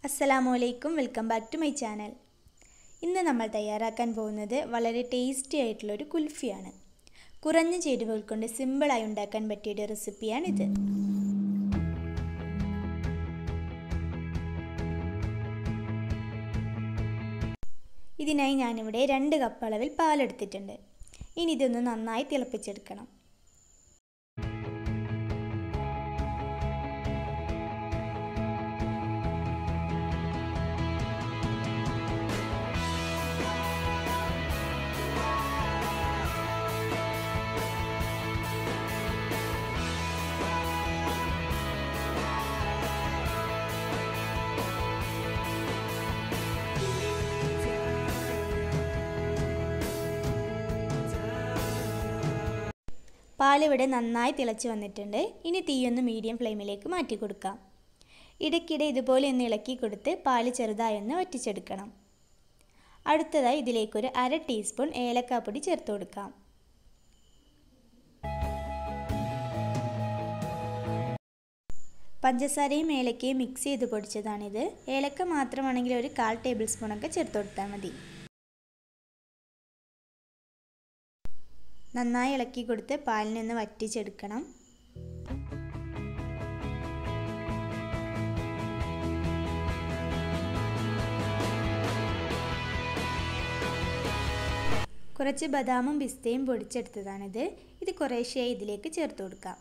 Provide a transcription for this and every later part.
അസ്സലാമു അലൈക്കും welcome back to my channel ഇന്ന് നമ്മൾ തയ്യാറാക്കാൻ പോകുന്നത് വളരെ ടേസ്റ്റി ആയിട്ടുള്ള ഒരു കുൽഫിയാണ് കുറഞ്ഞ ചേരുവകൾ കൊണ്ട് സിമ്പിളായി ഉണ്ടാക്കാൻ പറ്റിയൊരു റെസിപ്പിയാണിത് ഇതിനായി ഞാനിവിടെ രണ്ട് കപ്പ് അളവിൽ പാലെടുത്തിട്ടുണ്ട് ഇനി ഇതൊന്ന് നന്നായി തിളപ്പിച്ചെടുക്കണം പാലിവിടെ നന്നായി തിളച്ച് വന്നിട്ടുണ്ട് ഇനി തീയൊന്ന് മീഡിയം ഫ്ലെയിമിലേക്ക് മാറ്റി കൊടുക്കാം ഇടയ്ക്കിടെ ഇതുപോലെ ഒന്ന് ഇളക്കി കൊടുത്ത് പാല് ചെറുതായി ഒന്ന് വറ്റിച്ചെടുക്കണം അടുത്തതായി ഇതിലേക്കൊരു അര ടീസ്പൂൺ ഏലക്കാപ്പൊടി ചേർത്ത് കൊടുക്കാം പഞ്ചസാരയും ഏലക്കയും മിക്സ് ചെയ്ത് പൊടിച്ചതാണിത് ഏലക്ക മാത്രമാണെങ്കിൽ ഒരു കാൽ ടേബിൾ സ്പൂണൊക്കെ ചേർത്ത് കൊടുത്താൽ മതി നന്നായി ഇളക്കി കൊടുത്ത് പാലിൽ നിന്ന് വറ്റിച്ചെടുക്കണം കുറച്ച് ബദാമും പിസ്തയും പൊടിച്ചെടുത്തതാണിത് ഇത് കുറേശ്ശെയായി ഇതിലേക്ക് ചേർത്ത് കൊടുക്കാം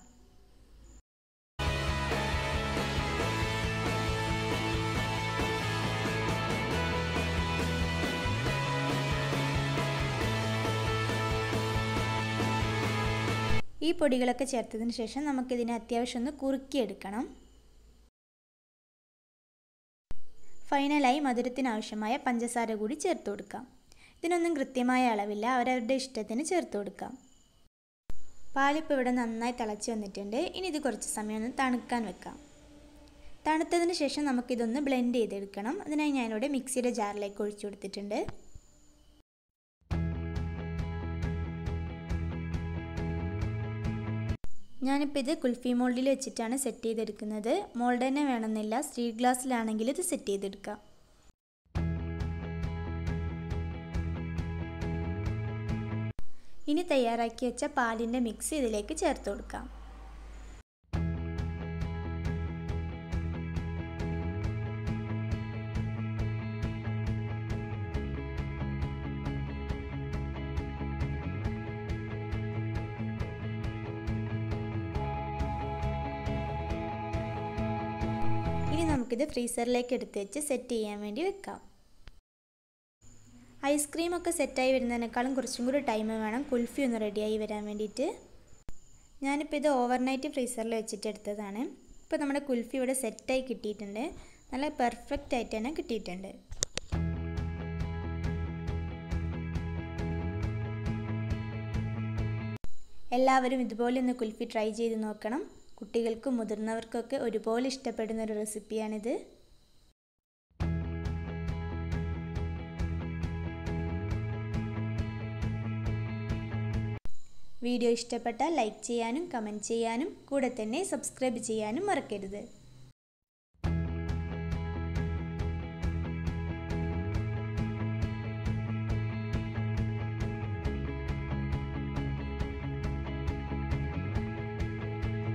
ഈ പൊടികളൊക്കെ ചേർത്തതിന് ശേഷം നമുക്കിതിനെ അത്യാവശ്യം ഒന്ന് കുറുക്കിയെടുക്കണം ഫൈനലായി മധുരത്തിന് ആവശ്യമായ പഞ്ചസാര കൂടി ചേർത്ത് കൊടുക്കാം ഇതിനൊന്നും കൃത്യമായ അളവില്ല അവരവരുടെ ഇഷ്ടത്തിന് ചേർത്ത് കൊടുക്കാം പാലിപ്പോൾ ഇവിടെ നന്നായി തിളച്ച് വന്നിട്ടുണ്ട് ഇനി ഇത് കുറച്ച് സമയം ഒന്ന് തണുക്കാൻ വെക്കാം തണുത്തതിന് ശേഷം നമുക്കിതൊന്ന് ബ്ലെൻഡ് ചെയ്തെടുക്കണം അതിനായി ഞാനിവിടെ മിക്സിയുടെ ജാറിലേക്ക് ഒഴിച്ചു കൊടുത്തിട്ടുണ്ട് ഞാനിപ്പോൾ ഇത് കുൽഫി മോൾഡിൽ വെച്ചിട്ടാണ് സെറ്റ് ചെയ്തെടുക്കുന്നത് മോൾഡ് തന്നെ വേണമെന്നില്ല സ്റ്റീൽ ഗ്ലാസ്സിലാണെങ്കിൽ ഇത് സെറ്റ് ചെയ്തെടുക്കാം ഇനി തയ്യാറാക്കി വെച്ച പാലിൻ്റെ മിക്സ് ഇതിലേക്ക് ചേർത്ത് കൊടുക്കാം ഇനി നമുക്കിത് ഫ്രീസറിലേക്ക് എടുത്ത് വെച്ച് സെറ്റ് ചെയ്യാൻ വേണ്ടി വെക്കാം ഐസ്ക്രീമൊക്കെ സെറ്റായി വരുന്നതിനേക്കാളും കുറച്ചും കൂടി ടൈം വേണം കുൽഫി ഒന്ന് റെഡിയായി വരാൻ വേണ്ടിയിട്ട് ഞാനിപ്പോൾ ഇത് ഓവർനൈറ്റ് ഫ്രീസറിൽ വെച്ചിട്ട് എടുത്തതാണ് ഇപ്പോൾ നമ്മുടെ കുൽഫി ഇവിടെ സെറ്റായി കിട്ടിയിട്ടുണ്ട് നല്ല പെർഫെക്റ്റ് ആയിട്ട് തന്നെ കിട്ടിയിട്ടുണ്ട് എല്ലാവരും ഇതുപോലെ ഒന്ന് കുൽഫി ട്രൈ ചെയ്ത് നോക്കണം കുട്ടികൾക്കും മുതിർന്നവർക്കൊക്കെ ഒരുപോലെ ഇഷ്ടപ്പെടുന്ന ഒരു റെസിപ്പിയാണിത് വീഡിയോ ഇഷ്ടപ്പെട്ടാൽ ലൈക്ക് ചെയ്യാനും കമൻറ്റ് ചെയ്യാനും കൂടെ തന്നെ സബ്സ്ക്രൈബ് ചെയ്യാനും മറക്കരുത്